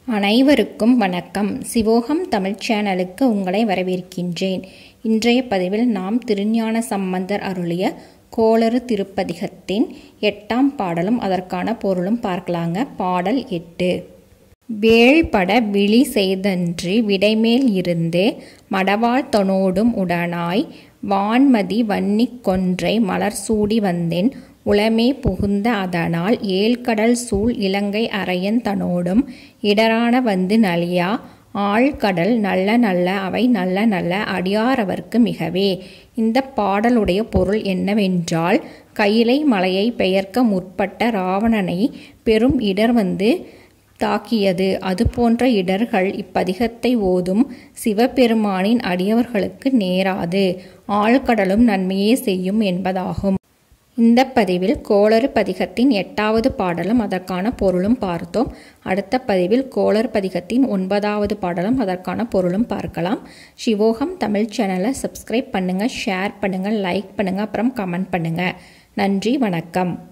அனைவருக்கும் வணக்கம் சிவோகம் தமிழ் சேனலுக்கு உங்களை வரவேற்கின்றேன் இன்றைய பதிவில் நாம் திருஞான சம்பந்தர் அருளிய கோளறு திருப்பதிகத்தின் எட்டாம் பாடலும் அதற்கான பொருளும் பார்க்கலாங்க பாடல் எட்டு வேள்பட விழி செய்தன்றி விடைமேல் இருந்து மடவாள் தனோடும் உடனாய் வான்மதி வன்னிக் கொன்றை மலர் சூடி வந்தேன் உளமே புகுந்த அதனால் ஏழ்கடல் சூழ் இலங்கை அரையன் தனோடும் இடரான வந்து நலியா ஆழ்கடல் நல்ல நல்ல அவை நல்ல நல்ல அடியாரவர்க்கு மிகவே இந்த பாடலுடைய பொருள் என்னவென்றால் கையிலை மலையை பெயர்க்க முற்பட்ட ராவணனை பெரும் இடர் வந்து தாக்கியது அதுபோன்ற இடர்கள் இப்பதிகத்தை ஓதும் சிவபெருமானின் அடியவர்களுக்கு நேராது ஆழ்கடலும் நன்மையே செய்யும் என்பதாகும் இந்த பதிவில் கோளறு பதிகத்தின் எட்டாவது பாடலும் அதற்கான பொருளும் பார்த்தோம் அடுத்த பதிவில் கோளறு பதிகத்தின் ஒன்பதாவது பாடலும் அதற்கான பொருளும் பார்க்கலாம் சிவோகம் தமிழ் சேனலை சப்ஸ்கிரைப் பண்ணுங்கள் ஷேர் பண்ணுங்கள் லைக் பண்ணுங்கள் அப்புறம் கமெண்ட் பண்ணுங்கள் நன்றி வணக்கம்